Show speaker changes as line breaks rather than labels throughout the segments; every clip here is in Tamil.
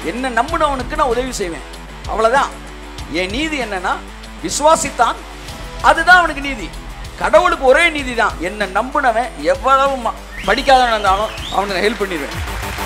என்ன நம்பினவனுக்கு நான் உதவி செய்வேன் அவ்வளவுதான் என் நீதி என்னன்னா விசுவாசித்தான் அதுதான் அவனுக்கு நீதி கடவுளுக்கு ஒரே நீதி தான் என்ன நம்பினவன் எவ்வளவு ம- படிக்காதவன் இருந்தாலும் அவனுக்கு ஹெல்ப் பண்ணிடுவேன்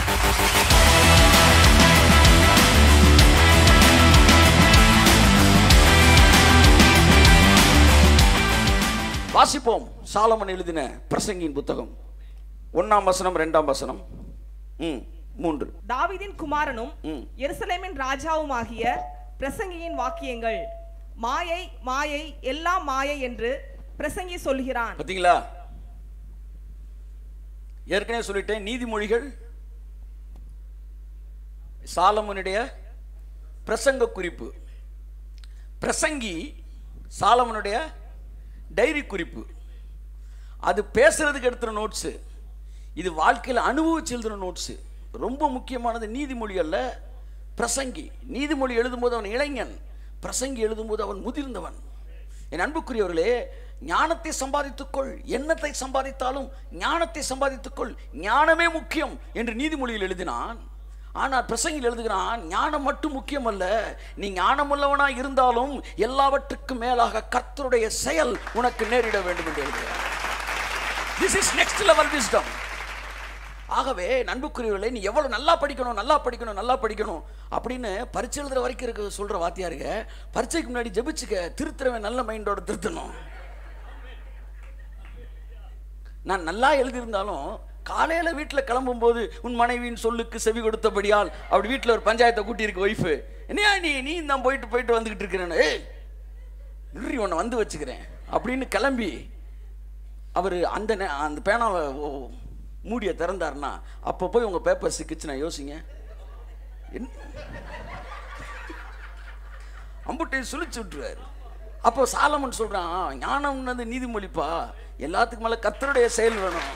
வாசிப்போம் சாலமன் எழுதின பிரசங்கியின் புத்தகம் ஒன்னாம் வசனம் ரெண்டாம் வசனம் ம் மூன்று
தாவீதின் குமாரனும்
ம்.
எருசலேமின் ராஜாவுமாகிய பிரசங்கியின் வாக்கியங்கள் மாயை மாயை எல்லாம் மாயை என்று பிரசங்கி சொல்கிறான்
பார்த்தீங்களா ஏற்கனவே சொல்லிட்டேன் நீதிமொழிகள் சாலமனுடைய பிரசங்க குறிப்பு பிரசங்கி சாலமனுடைய டைரி குறிப்பு அது பேசுறதுக்கு எடுத்துற நோட்ஸு இது வாழ்க்கையில் அனுபவிச்சு எழுதுற நோட்ஸு ரொம்ப முக்கியமானது நீதிமொழி அல்ல பிரசங்கி நீதிமொழி எழுதும்போது அவன் இளைஞன் பிரசங்கி எழுதும்போது அவன் முதிர்ந்தவன் என் அன்புக்குரியவர்களே ஞானத்தை சம்பாதித்துக்கொள் எண்ணத்தை சம்பாதித்தாலும் ஞானத்தை சம்பாதித்துக்கொள் ஞானமே முக்கியம் என்று நீதிமொழியில் எழுதினான் ஆனால் பிரசங்கில் எழுதுகிறான் ஞானம் மட்டும் முக்கியம் அல்ல நீ ஞானமுள்ளவனாய் இருந்தாலும் எல்லாவற்றுக்கும் மேலாக கர்த்தருடைய செயல் உனக்கு நேரிட வேண்டும் என்று எழுதுகிறான் this is next level wisdom ஆகவே நண்புக்குரியவர்களே நீ எவ்வளவு நல்லா படிக்கணும் நல்லா படிக்கணும் நல்லா படிக்கணும் அப்படின்னு பரீட்சை எழுதுற வரைக்கும் இருக்க சொல்ற வாத்தியாருங்க பரீட்சைக்கு முன்னாடி ஜெபிச்சுக்க திருத்துறவன் நல்ல மைண்டோட திருத்தணும் நான் நல்லா எழுதியிருந்தாலும் காலையில வீட்டில் கிளம்பும்போது உன் மனைவியின் சொல்லுக்கு செவி கொடுத்தபடியால் அப்படி வீட்டில் ஒரு பஞ்சாயத்தை கூட்டியிருக்கு ஒய்ஃபு என்னையா நீ நீ தான் போயிட்டு போயிட்டு வந்துகிட்டு இருக்கிறேன்னு ஏய் நிறி உன்னை வந்து வச்சுக்கிறேன் அப்படின்னு கிளம்பி அவர் அந்த நே- அந்த பேனாவை ஓ- மூடிய திறந்தாருன்னா அப்போ போய் உங்கள் பேப்பர் சிக்கிச்சு நான் யோசிங்க என்ன அம்புட்டை சுழிச்சு விட்டுருவாரு அப்போ சாலமன் சொல்றான் ஞானம்னது நீதிமொழிப்பா எல்லாத்துக்கும் மேல கர்த்தருடைய செயல் வேணும்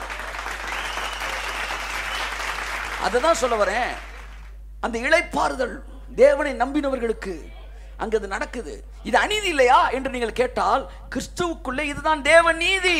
அதை தான் சொல்ல வரேன் அந்த இளைப்பாறுதல் தேவனை நம்பினவர்களுக்கு அங்க அது நடக்குது இது அநீதி இல்லையா என்று நீங்கள் கேட்டால் கிறிஸ்துவுக்குள்ளே இதுதான் தேவ நீதி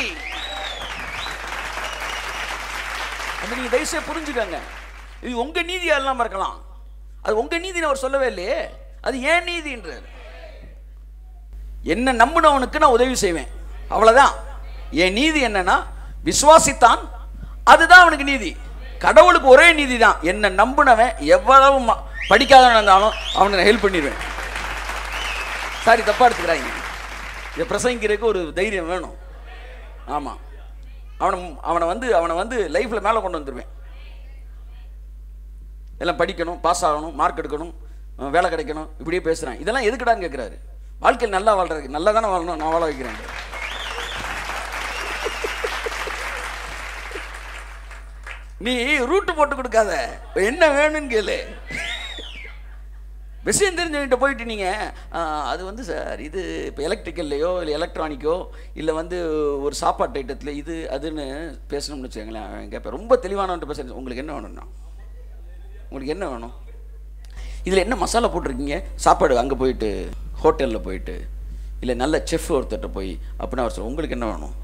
அதை நீங்க தயவுசெய்து புரிஞ்சுக்கங்க இது உங்க நீதியா இல்லாம இருக்கலாம் அது உங்க நீதின்னு அவர் சொல்லவே இல்லையே அது ஏன் நீதின்றார் என்ன நம்பினவனுக்கு நான் உதவி செய்வேன் அவ்வளவுதான் என் நீதி என்னன்னா விசுவாசித்தான் அதுதான் அவனுக்கு நீதி கடவுளுக்கு ஒரே நீதி தான் என்ன நம்பினவன் எவ்வளவு ம- படிக்காதவன் இருந்தாலும் அவனுக்கு நான் ஹெல்ப் பண்ணிடுவேன் சாரி தப்பா எடுத்துக்கிறாங்க இதை பிரசங்கிக்கிறதுக்கு ஒரு தைரியம் வேணும் ஆமாம் அவனை அவனை வந்து அவனை வந்து லைஃப்பில் மேலே கொண்டு வந்துடுவேன் எல்லாம் படிக்கணும் பாஸ் ஆகணும் மார்க் எடுக்கணும் அஹ் வேலை கிடைக்கணும் இப்படியே பேசுகிறேன் இதெல்லாம் எதுக்குடான்னு கேட்குறாரு வாழ்க்கையில் நல்லா வாழ்றதுக்கு நல்லா தானே வாழணும் நான் வாழ வைக்கிறேன் நீ ரூட்டு போட்டு கொடுக்காத என்ன வேணும்னு கேளு விஷயம் தெரிஞ்சவங்கிட்ட போயிட்டு நீங்கள் அது வந்து சார் இது இப்போ எலக்ட்ரிக்கல்லையோ இல்லை எலக்ட்ரானிக்கோ இல்லை வந்து ஒரு சாப்பாட்டு ஐட்டத்தில் இது அதுன்னு பேசணும்னு வச்சுக்கோங்களேன் அவன் கேட்பேன் ரொம்ப தெளிவானவன்ட்டு பேசுகிறேன் உங்களுக்கு என்ன வேணும்னா உங்களுக்கு என்ன வேணும் இதில் என்ன மசாலா போட்டிருக்கீங்க சாப்பாடு அங்கே போயிட்டு ஹோட்டலில் போயிட்டு இல்லை நல்ல செஃப் ஒருத்தர்கிட்ட போய் அப்படின்னு அவர் சொல்ல உங்களுக்கு என்ன வேணும்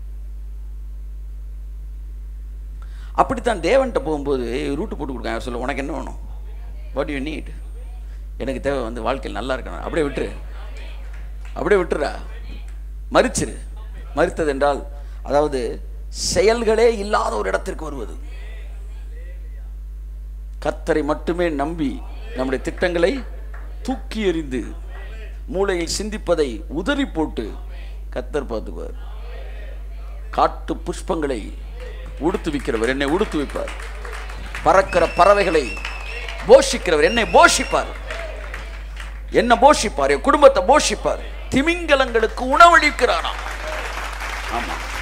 அப்படித்தான் தேவன்கிட்ட போகும்போது ரூட்டு போட்டு கொடுக்க அவர் சொல்ல உனக்கு என்ன வேணும் வாட் யூ நீட் எனக்கு தேவை வந்து வாழ்க்கையில் நல்லா இருக்கணும் அப்படியே விட்டுரு அப்படியே விட்டுறா மறிச்சிரு மறித்தது என்றால் அதாவது செயல்களே இல்லாத ஒரு இடத்திற்கு வருவது கர்த்தரை மட்டுமே நம்பி நம்முடைய திட்டங்களை தூக்கி எறிந்து மூளையில் சிந்திப்பதை உதறி போட்டு கர்த்தர் பார்த்துக்குவார் காட்டு புஷ்பங்களை உடுத்து விக்கிறவர் என்னை உடுத்து வைப்பார் பறக்கிற பறவைகளை போஷிக்கிறவர் என்னை போஷிப்பார் என்ன போஷிப்பார் என் குடும்பத்தை போஷிப்பார் திமிங்கலங்களுக்கு உணவளிக்கிறாராம் ஆமா